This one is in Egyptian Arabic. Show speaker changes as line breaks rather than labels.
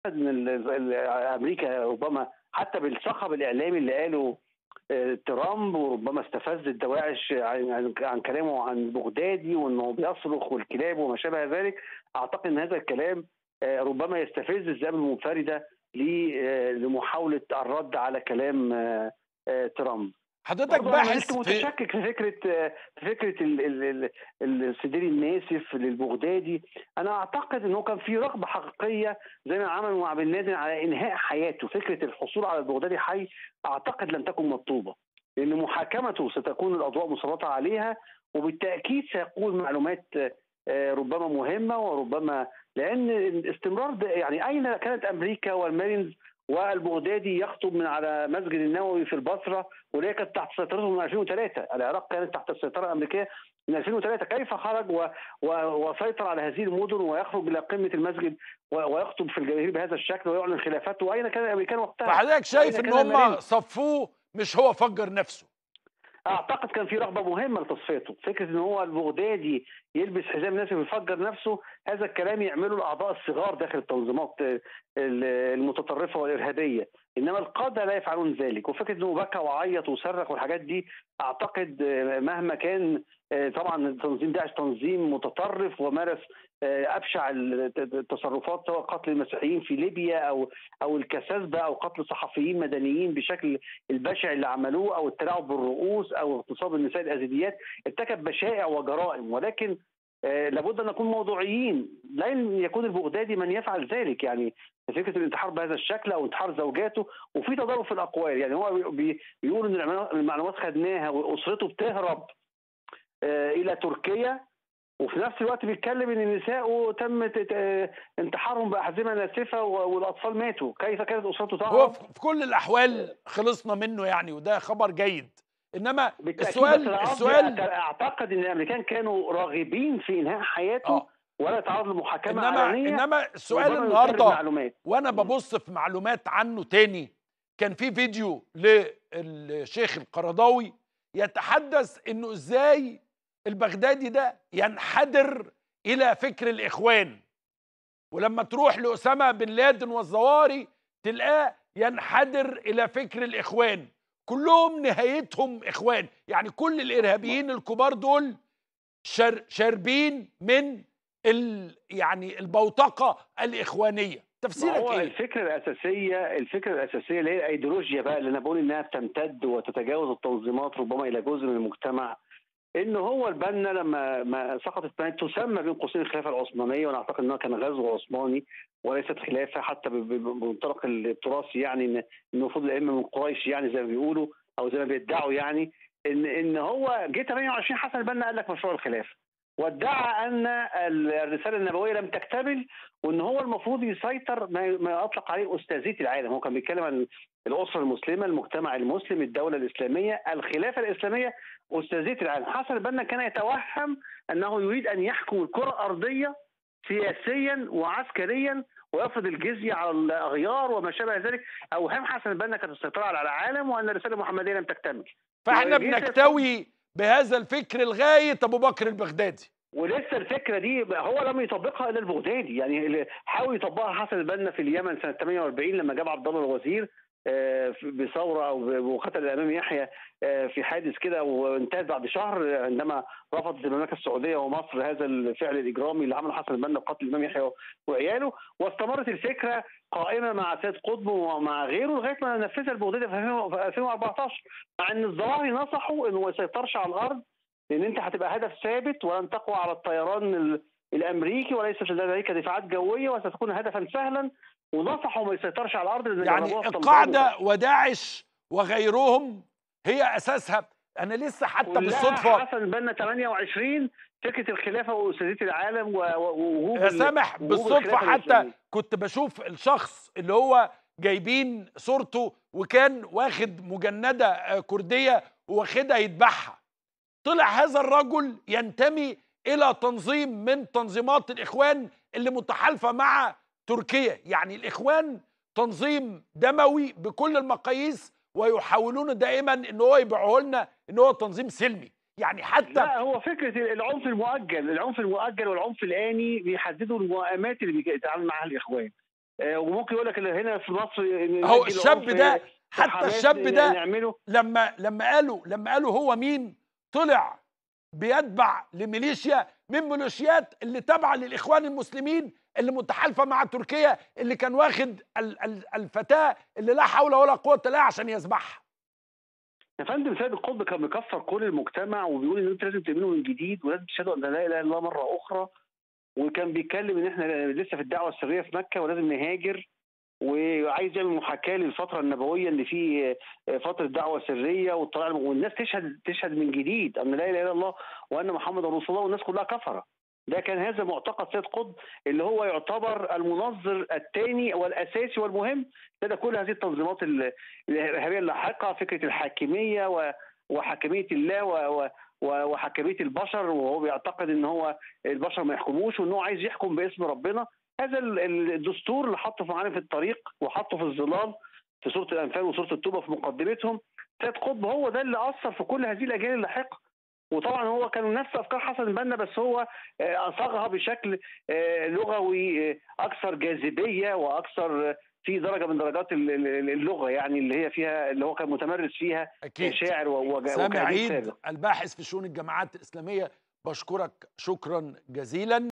ان ال- ال- امريكا ربما حتى بالصخب الاعلامي اللي قاله آه، ترامب وربما استفز الدواعش عن, عن, عن كلامه عن بغدادي وانه بيصرخ والكلاب وما شابه ذلك اعتقد ان هذا الكلام آه، ربما يستفز الذئاب المنفرده ل- آه، لمحاوله الرد على كلام آه، آه، ترامب
حضرتك
برضه انا
باحث
لست
في
متشكك في فكره في فكره ال- ال- ال- السدير الناسف للبغدادي انا اعتقد انه كان في رغبه حقيقيه زي ما عملوا مع بن لادن على انهاء حياته فكره الحصول على البغدادي حي اعتقد لم تكن مطلوبه لان محاكمته ستكون الاضواء مسلطه عليها وبالتاكيد سيقول معلومات آه، ربما مهمه وربما لان استمرار ده يعني اين كانت امريكا والمارينز والبغدادي يخطب من على مسجد النووي في البصره وهي كانت تحت سيطرتهم من 2003 العراق كانت تحت السيطره الامريكيه من 2003 كيف خرج و... و... وسيطر على هذه المدن ويخرج الى قمه المسجد و... ويخطب في الجماهير بهذا الشكل ويعلن خلافته واين كان الامريكان وقتها؟
فحضرتك شايف
وأين
ان
كان
هم
المارينز؟
صفوه مش هو فجر نفسه
اعتقد كان في رغبه مهمه لتصفيته، فكره ان هو البغدادي يلبس حزام ناسف ويفجر نفسه هذا الكلام يعمله الاعضاء الصغار داخل التنظيمات آه، المتطرفه والارهابيه، انما القاده لا يفعلون ذلك، وفكره انه بكى وعيط وصرخ والحاجات دي اعتقد آه، مهما كان آه، طبعا تنظيم داعش تنظيم متطرف ومارس آه، ابشع التصرفات سواء قتل المسيحيين في ليبيا او او الكساسبه او قتل صحفيين مدنيين بشكل البشع اللي عملوه او التلاعب بالرؤوس او اغتصاب النساء الازيديات ارتكب بشائع وجرائم ولكن آه، لابد ان نكون موضوعيين لا يكون البغدادي من يفعل ذلك يعني فكره الانتحار بهذا الشكل او انتحار زوجاته وفي تضارب في الاقوال يعني هو بي- بيقول ان المعلومات- المعلومات خدناها واسرته بتهرب آه، الى تركيا وفي نفس الوقت بيتكلم ان نسائه تم ت- ت- انتحارهم باحزمه ناسفه و- والاطفال ماتوا كيف كانت اسرته
هو
تهرب
في في كل الاحوال خلصنا منه يعني وده خبر جيد انما
بالتأكيد
السؤال
بس أنا قصدي
السؤال
أعت- اعتقد ان الامريكان كانوا راغبين في انهاء حياته
اه
ولا يتعرض لمحاكمه
انما
علنيه
انما السؤال
ربما يسرب
النهارده
معلومات
وانا ببص في معلومات عنه تاني كان في فيديو للشيخ القرضاوي يتحدث انه ازاي البغدادي ده ينحدر الى فكر الاخوان ولما تروح لاسامه بن لادن والزواري تلقاه ينحدر الى فكر الاخوان كلهم نهايتهم اخوان يعني كل الارهابيين الكبار دول شر شاربين من ال يعني البوتقه الاخوانيه
ما
تفسيرك
هو
ايه
الفكره الاساسيه الفكره الاساسيه اللي هي الايديولوجيا بقى اللي انا بقول انها بتمتد وتتجاوز التنظيمات ربما الى جزء من المجتمع ان هو البنا لما ما سقطت بنت تسمى بين قوسين الخلافه العثمانيه وانا اعتقد انها كان غزو عثماني وليست خلافه حتى ب- ب- بمنطلق التراث يعني ان إن المفروض الائمه من قريش يعني زي ما بيقولوا او زي ما بيدعوا يعني ان ان هو جه 28 حسن البنا قال لك مشروع الخلافه وادعى ان الرساله النبويه لم تكتمل وان هو المفروض يسيطر ما ما اطلق عليه استاذيه العالم هو كان بيتكلم عن الاسره المسلمه المجتمع المسلم الدوله الاسلاميه الخلافه الاسلاميه استاذيه العالم حسن البنا كان يتوهم انه يريد ان يحكم الكره الارضيه سياسيا وعسكريا ويفرض الجزيه على الاغيار وما شابه ذلك اوهام حسن البنا كانت السيطره على العالم وان الرساله المحمديه لم تكتمل
فاحنا
وجيت-
بنكتوي بهذا الفكر لغايه ابو بكر البغدادي
ولسه الفكره دي هو لم يطبقها الا البغدادي يعني اللي حاول يطبقها حسن البنا في اليمن سنه 48 لما جاب عبد الله الوزير آه، في- بثوره او ب- وقتل الامام يحيى آه، في حادث كده وانتهت بعد شهر عندما رفضت المملكه السعوديه ومصر هذا الفعل الاجرامي اللي عمله حسن البنا بقتل الامام يحيى وعياله واستمرت الفكره قائمه مع سيد قطب ومع غيره لغايه ما نفذها البغدادي في 2014 مع ان الظواهر نصحوا انه ما يسيطرش على الارض لان انت هتبقى هدف ثابت ولن تقوى على الطيران ال- الامريكي وليس لديك دفاعات جويه وستكون هدفا سهلا ونصحوا ما يسيطرش على الارض لان
يعني
جربوها في
القاعده وداعش وغيرهم هي اساسها انا لسه حتى
كلها
بالصدفه
حسن بنا 28 فكره الخلافه واستاذيه العالم و- و- ووجوب
يا
ال-
سامح
وجوب
بالصدفه
الخلافة
حتى
الإسلامية.
كنت بشوف الشخص اللي هو جايبين صورته وكان واخد مجنده آه، كرديه واخدها يذبحها طلع هذا الرجل ينتمي الى تنظيم من تنظيمات الاخوان اللي متحالفه مع تركيا يعني الاخوان تنظيم دموي بكل المقاييس ويحاولون دائما ان هو يبيعه لنا ان هو تنظيم سلمي يعني حتى
لا هو فكره العنف المؤجل العنف المؤجل والعنف الاني بيحددوا الموائمات اللي بيتعامل معها الاخوان آه، وممكن يقول لك اللي هنا في مصر إن
هو
ننجي
الشاب
العنف
ده
في
حتى
حماس
الشاب ده
نعمله
لما لما قالوا لما قالوا هو مين طلع بيتبع لميليشيا من ميليشيات اللي تابعه للاخوان المسلمين اللي متحالفه مع تركيا اللي كان واخد ال- ال- الفتاه اللي لا حول ولا قوه لها عشان يذبحها
يا فندم سيد القطب كان مكفر كل المجتمع وبيقول ان انتوا لازم تعملوا من جديد ولازم تشهدوا ان لا اله الا الله مره اخرى وكان بيتكلم ان احنا لسه في الدعوه السريه في مكه ولازم نهاجر وعايز يعمل محاكاه للفتره النبويه اللي في فتره دعوه سريه والطلع والناس تشهد تشهد من جديد ان لا اله الا الله وان محمد رسول الله والناس كلها كفره ده كان هذا معتقد سيد قطب اللي هو يعتبر المنظر الثاني والاساسي والمهم لدى كل هذه التنظيمات ال- الارهابيه اللاحقه فكره الحاكميه و- وحاكميه الله و- و- و- وحاكميه البشر وهو بيعتقد ان هو البشر ما يحكموش وان هو عايز يحكم باسم ربنا هذا ال- ال- الدستور اللي حطه في معالم في الطريق وحطه في الظلال في سوره الانفال وسوره التوبه في مقدمتهم سيد قطب هو ده اللي اثر في كل هذه الاجيال اللاحقه وطبعا هو كان نفس افكار حسن البنا بس هو آه، اصاغها بشكل آه، لغوي آه، اكثر جاذبيه واكثر آه، في درجه من درجات ال- ال- اللغه يعني اللي هي فيها اللي هو كان متمرس فيها
اكيد
كشاعر و- وج-
سامي
وكأديب
عيد
سابق
الباحث في شؤون الجماعات الاسلاميه بشكرك شكرا جزيلا